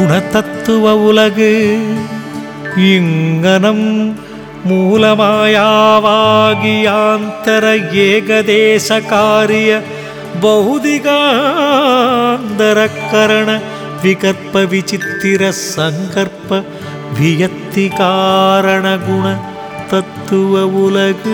குணதத்துவ உலகு இங்கனம் மூலமாயாவாகியாந்தர ஏகதேச காரிய பௌதிகாந்தரக்கரண விகற்ப விசித்திர சங்கற்ப வியத்தி காரண குண தத்துவ உலகு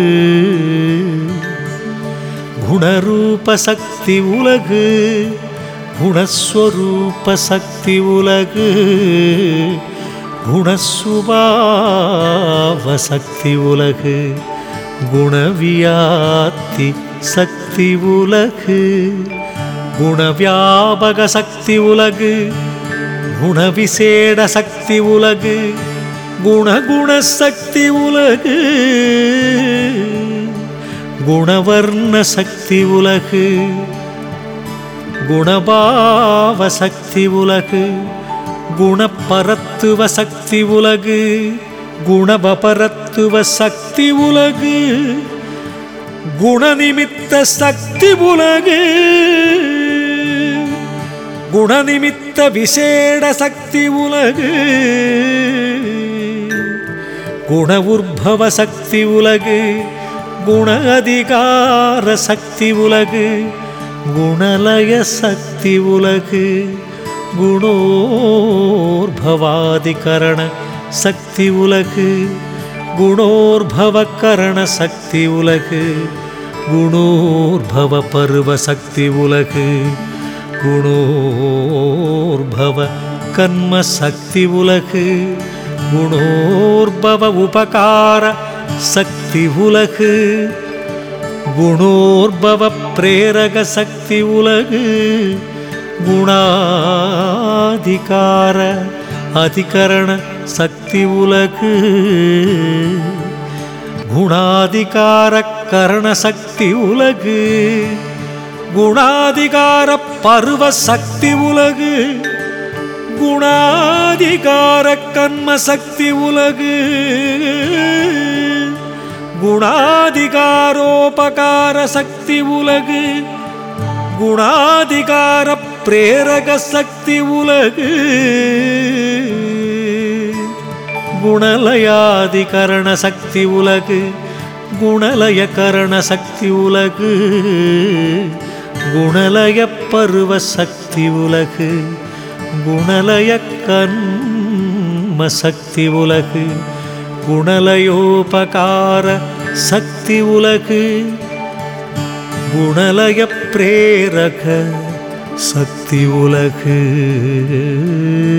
குணரூப சக்தி உலகு குணஸ்வரூப சக்தி உலகு குணசுபாவ சக்தி உலகு குணவியாத்தி சக்தி உலகு குணவியாபக சக்தி உலகு குணவிசேட சக்தி உலகு குணகுண சக்தி உலகு குணவர்ண சக்தி உலகு குணபாவ சக்தி உலகு குணப்பரத்துவ சக்தி உலகு குணபபரத்துவ சக்தி உலகு குணநிமித்த சக்தி உலகு குணநிமித்த விசேட சக்தி உலகு குண உற்பவ சக்தி உலகு குண அதிகார சக்தி உலகு குணலய சக்தி உலகு குணோர்பவாதிகரண சக்தி உலகு குணோர்பவகரண சக்தி உலகு குணோர்பவ பருவ சக்தி உலகு குணோர்பவ கர்ம சக்தி உலகு குணோர்பவ உபகார சக்தி உலகு குணோர்பவ பிரேரக சக்தி உலகு குணாதிகார அதிகரண சக்தி உலகு குணாதிகார கரண சக்தி உலகு குணாதிகார பருவ சக்தி உலகு குணாதிகார கர்ம சக்தி உலகு குணாதிகாரோபகார சக்தி உலகு குணாதிகார பிரேரக சக்தி உலகு குணலயாதிகரண சக்தி உலகு குணலய கரண சக்தி உலகு குணலய பருவ சக்தி உலகு குணலய கர்ம சக்தி உலகு குணலயோபகார சக்தி உலகு குணலய பிரேரக சக்தி உலகு